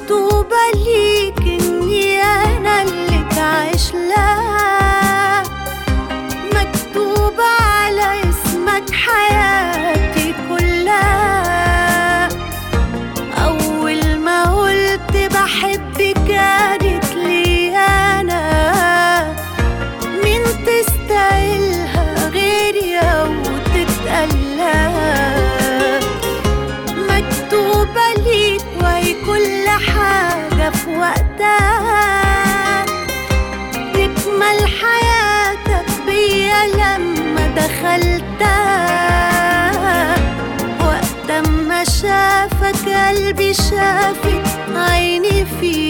مكتوبة ليك إني أنا اللي تعيش لها مكتوبة على اسمك حياتي كلها أول ما قلت بحبك كانت لي أنا مين تستاهلها غيري أو تتقلها مكتوبة ليك وهي كل حاجة في وقتها تكمل حياتك بيا لما دخلتها وقت ما شافك قلبي شافك عيني فيك